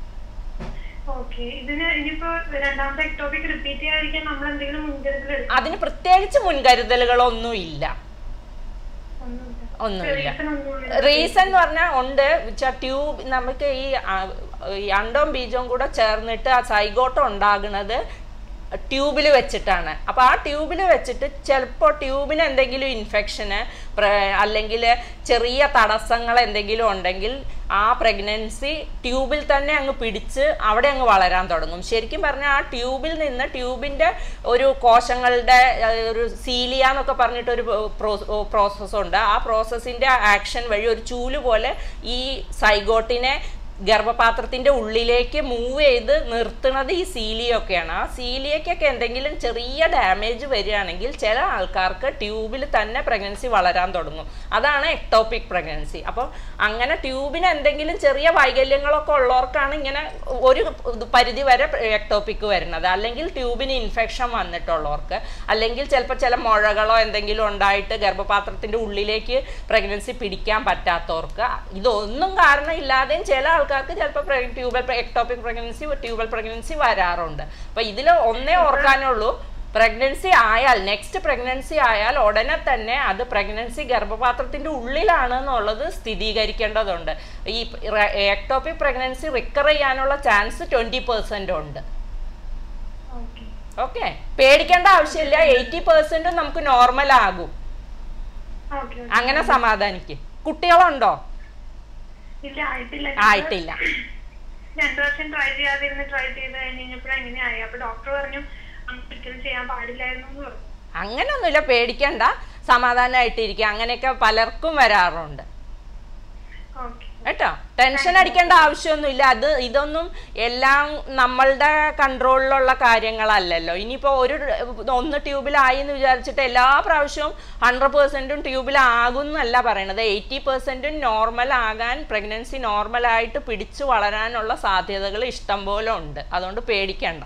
ഓക്കെ ഇതിന് ഇനിയിപ്പോ രണ്ടാമത്തെ എക്ടോപിക് റിപ്പീറ്റ് ചെയ്യാതിരിക്കാൻ നമ്മൾ എന്തെങ്കിലും മുൻകരുതൽ എടുക്കണം
അതിന് പ്രത്യേകിച്ച് മുൻകരുതലുകളൊന്നും ഇല്ല
ഒന്നുമില്ല
ഒന്നുമില്ല
റീസൺ ഒന്നുമില്ല
റീസൺ എന്ന് പറഞ്ഞാൽ ഉണ്ട് ട്യൂബ് നമുക്ക് ഈ ആ, ഈ അണ്ടവും ബീജവും കൂടെ ചേർന്നിട്ട് ആ സൈഗോട്ടം ഉണ്ടാകുന്നത് ട്യൂബിൽ വെച്ചിട്ടാണ് അപ്പോൾ ആ ട്യൂബിൽ വെച്ചിട്ട് ചിലപ്പോൾ ട്യൂബിന് എന്തെങ്കിലും ഇൻഫെക്ഷന് അല്ലെങ്കിൽ ചെറിയ തടസ്സങ്ങൾ എന്തെങ്കിലും ഉണ്ടെങ്കിൽ ആ പ്രഗ്നൻസി ട്യൂബിൽ തന്നെ അങ്ങ് പിടിച്ച് അവിടെ അങ്ങ് വളരാൻ തുടങ്ങും ശരിക്കും പറഞ്ഞാൽ ആ ട്യൂബിൽ നിന്ന് ട്യൂബിൻ്റെ ഒരു കോശങ്ങളുടെ ഏർ, ഒരു സീലിയ എന്നൊക്കെ പറഞ്ഞിട്ടൊരു പ്രോസസ്സ് ഉണ്ട് ആ പ്രോസസ്സിൻ്റെ ആക്ഷൻ വഴി ഒരു ചൂല് പോലെ ഈ സൈഗോട്ടിനെ ഗർഭപാത്രത്തിന്റെ ഉള്ളിലേക്ക് മൂവ് ചെയ്ത് നിർത്തുന്നത് ഈ സീലിയൊക്കെയാണ് ആ സീലിയക്കൊക്കെ എന്തെങ്കിലും ചെറിയ ഡാമേജ് വരികയാണെങ്കിൽ ചില ആൾക്കാർക്ക് ട്യൂബിൽ തന്നെ പ്രഗ്നൻസി വളരാൻ തുടങ്ങും അതാണ് എക്ടോപിക് പ്രഗ്നൻസി അപ്പോൾ അങ്ങനെ ട്യൂബിന് എന്തെങ്കിലും ചെറിയ വൈകല്യങ്ങളൊക്കെ ഉള്ളവർക്കാണ് ഇങ്ങനെ ഒരു ഇത് പരിധി വരെ എക്ടോപിക് വരുന്നത് അല്ലെങ്കിൽ ട്യൂബിന് ഇൻഫെക്ഷൻ വന്നിട്ടുള്ളവർക്ക് അല്ലെങ്കിൽ ചിലപ്പോൾ ചില മുഴകളോ എന്തെങ്കിലും ഉണ്ടായിട്ട് ഗർഭപാത്രത്തിന്റെ ഉള്ളിലേക്ക് പ്രഗ്നൻസി പിടിക്കാൻ പറ്റാത്തവർക്ക് ഇതൊന്നും കാരണമില്ലാതെയും ചില ആൾക്കാർക്ക് ചിലപ്പോൾ tubal ectopic pregnancy tubal pregnancy വരാറുണ്ട് അപ്പൊ ഇതിൽ ഒന്നേ ഓർക്കാനുള്ളൂ പ്രഗ്നൻസി ആയാൽ നെക്സ്റ്റ് പ്രഗ്നൻസി ആയാൽ ഉടനെ തന്നെ അത് പ്രഗ്നൻസി ഗർഭപാത്രത്തിന്റെ ഉള്ളിലാണ് എന്നുള്ളത് സ്ഥിരീകരിക്കേണ്ടതുണ്ട് ഈ എക്ടോപിക് പ്രഗ്നൻസി റിക്കർ ചെയ്യാനുള്ള ചാൻസ് ട്വന്റി പെർസെന്റ് ഉണ്ട്
ഓക്കെ
ഓക്കെ പേടിക്കേണ്ട ആവശ്യമില്ല എയ്റ്റി പെർസെന്റും നമുക്ക് നോർമൽ ആകും
ഓക്കെ
അങ്ങനെ സമാധാനിക്ക് കുട്ടികളുണ്ടോ
ഇല്ല ആയിട്ടില്ല
ആയിട്ടില്ല
രണ്ടു വർഷം ട്രൈ ചെയ്യാതിരുന്ന് ട്രൈ ചെയ്ത് കഴിഞ്ഞപ്പോഴും എങ്ങനെയായി അപ്പൊ ഡോക്ടർ പറഞ്ഞു നമുക്ക് ഒരിക്കലും ചെയ്യാൻ പാടില്ലായിരുന്നു എന്ന് പറഞ്ഞു
അങ്ങനൊന്നുമില്ല പേടിക്കണ്ട സമാധാനമായിട്ടിരിക്കുക അങ്ങനെയൊക്കെ പലർക്കും വരാറുണ്ട്
ഓക്കെ
കേട്ടോ ടെൻഷൻ അടിക്കേണ്ട ആവശ്യമൊന്നുമില്ല അത് ഇതൊന്നും എല്ലാം നമ്മളുടെ കൺട്രോളിലുള്ള കാര്യങ്ങളല്ലല്ലോ ഇനിയിപ്പോൾ ഒരു ഒന്ന് ട്യൂബിലായി എന്ന് വിചാരിച്ചിട്ട് എല്ലാ പ്രാവശ്യവും ഹൺഡ്രഡ് പെർസെൻറ്റും ട്യൂബിലാകും എന്നല്ല പറയണത് എയ്റ്റി പെർസെൻറ്റും നോർമൽ ആകാൻ പ്രഗ്നൻസി നോർമലായിട്ട് പിടിച്ചു വളരാനുള്ള സാധ്യതകൾ ഇഷ്ടം പോലെ ഉണ്ട് അതുകൊണ്ട് പേടിക്കണ്ട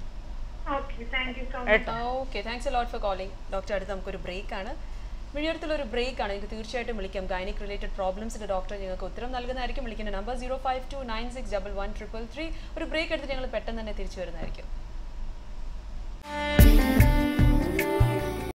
okay thank you so much
കേട്ടോ
okay thanks lot for calling doctor അടുത്ത് നമുക്കൊരു ബ്രേക്ക് ആണ് വിഴിയത്തിലൊരു ബ്രേക്ക് ആണ് നിങ്ങൾക്ക് തീർച്ചയായിട്ടും വിളിക്കാം ഗൈനിക് റിലേറ്റഡ് പ്രോബ്ലംസിന്റെ ഡോക്ടർ നിങ്ങൾക്ക് ഉത്തരം നൽകുന്നതായിരിക്കും വിളിക്കുന്ന number zero five two nine six double one triple three ഒരു ബ്രേക്ക് എടുത്ത് ഞങ്ങൾ പെട്ടെന്ന് തന്നെ തിരിച്ചു വരുന്നതായിരിക്കും